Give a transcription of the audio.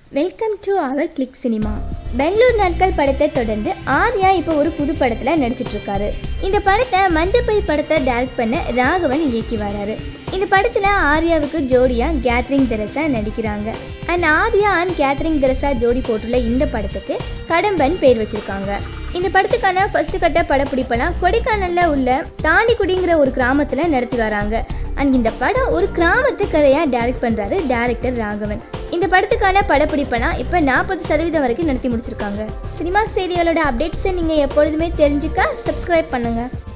welcome to our click cinema Bangalore நாட்கள் படத்தை தொடர்ந்து ஆர்யா இப்போ ஒரு புது படத்துல நடிச்சிட்டு இருக்காரு இந்த படத்தை மஞ்சப்பை படத்தை டைரக்ட் பண்ண ராகவன் இயக்கி வராரு இந்த படத்துல ஆர்யாவுக்கு ஜோடியா கேத்ரிங் தெரசா நடிக்கிறாங்க அண்ட் ஆர்யா அண்ட் கேத்ரிங் தெரசா ஜோடி போட்டுள்ள இந்த படத்துக்கு கடம்பன் பேர் வச்சிருக்காங்க இந்த படத்துக்கான ஃபர்ஸ்ட் கட்ட படப்பிடிப்பெல்லாம் கொடைக்கானல்ல உள்ள தாண்டிக்குடிங்கிற ஒரு கிராமத்துல நடத்தி வராங்க அண்ட் இந்த படம் ஒரு கிராமத்து கதையா டைரக்ட் பண்றாரு டைரக்டர் ராகவன் இந்த படத்துக்கான படப்பிடிப்பெல்லாம் இப்போ நாற்பது சதவீதம் வரைக்கும் நடத்தி முடிச்சிருக்காங்க சினிமா சீரியலோட அப்டேட்ஸை நீங்கள் எப்பொழுதுமே தெரிஞ்சுக்க சப்ஸ்கிரைப் பண்ணுங்கள்